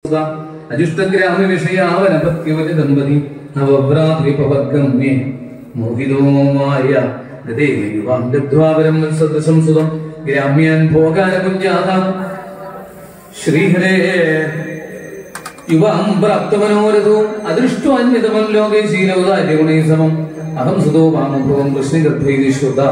അജുഷ്ടഗ്രാമ വിഷയാവനപത്യവന ദമ്പതി നവഭ്രാതൃപവർഗം may മോഹിതോമായ ഗതേയുവാം ലബ്ധ്വാപരം സദൃശം സുതം ഗ്രാമ്യാൻ ഭോഗാനകുഞ്ചാതാം ശ്രീഹരേ യുവാം പ്രാപ്തമനോരഥവും അദൃഷ്ടോന്യതമം ലോകേ ശീലൗദാര്യഗുണൈ സമം അഹം സുതോ വാമഭവം കൃഷ്ണഗർഭൈശ്വത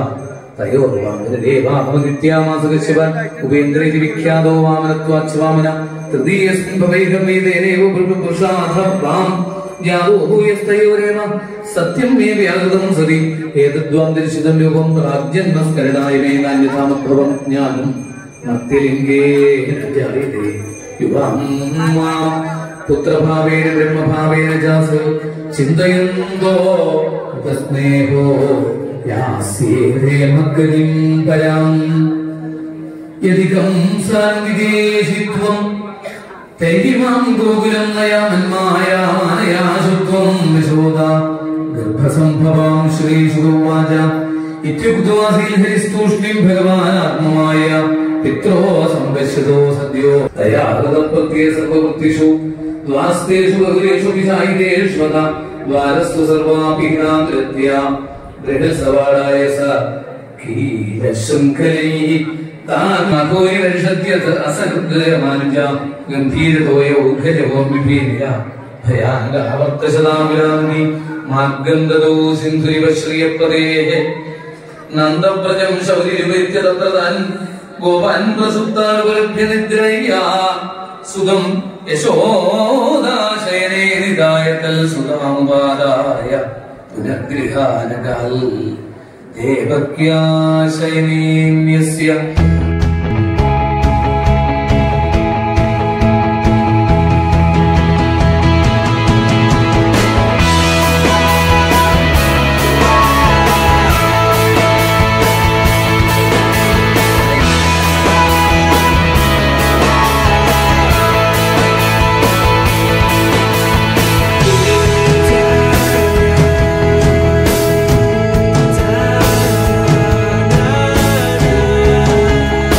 തയോർവാമനദേവാഹമദിത്യാമാസകശിവ ഉപേന്ദ്രേതി വിഖ്യാതോ വാമനത്വാച്ച് Vamana തൃതീയസ്മിൻ ഭവൈകം വേദേനേവ പുരുഷാഥ warm ജ്ഞാതോ ഭൂയസ്തയോരേവ സത്യം മേ വ്യാകൃതം സതി ഏതദ്വാം ദർശിതം രൂപം പ്രാഗ്ജന്മസ്കരണായ മേ നാന്യഥാമഭവം ജ്ഞാനം മത്യലിംഗേ ജായതേ യുവാം മാം പുത്രഭാവേന ബ്രഹ്മഭാവേന ജാസ് ചിന്തയന്തോ സ്നേഹോ യാസ്യേതേ മഗ്ഗതിം പരാം യദികം സാൻവിദേശിത്വം തൈരിമാം ഗോകുലം നയാമന്മായാമാനയാശുത്വം വിശോദ ഗർഭസംഭവാം ശ്രീശുവാച ഇത്യുക്തവാസീൽ ഹരിസ്തൂഷ്ണിം ഭഗവാനാത്മമായ പിത്രോ സംപശ്യതോ സദ്യോ ദയാഹൃതപ്രത്യേ സർവവൃത്തിഷു ദ്വാസ്തേഷു ബഹുലേഷു വിശായിതേഷ്വത ദ്വാരസ്തു സർവാപി ഹൃത്യ ദൃഢസവാളായ സ ക്ഷീരശൃംഖലൈ ഭയാനകവർത്തശതാമിരാമി മാർഗന്ധതോ സിന്ധുരിവ ശ്രിയപ്രദേഹ നന്ദവ്രജം ശൗരിരുപൈത്യ തത്ര താൻ ഗോപാൻ പ്രസുപ്താനുപലഭ്യ നിദ്രയ്യാ സുതം യശോദാശയനേ നിദായതൽ സുതാമുപാദായ പുനർഗൃഹാനകാൽ ദേവക്യാശയനീന്യസ്യ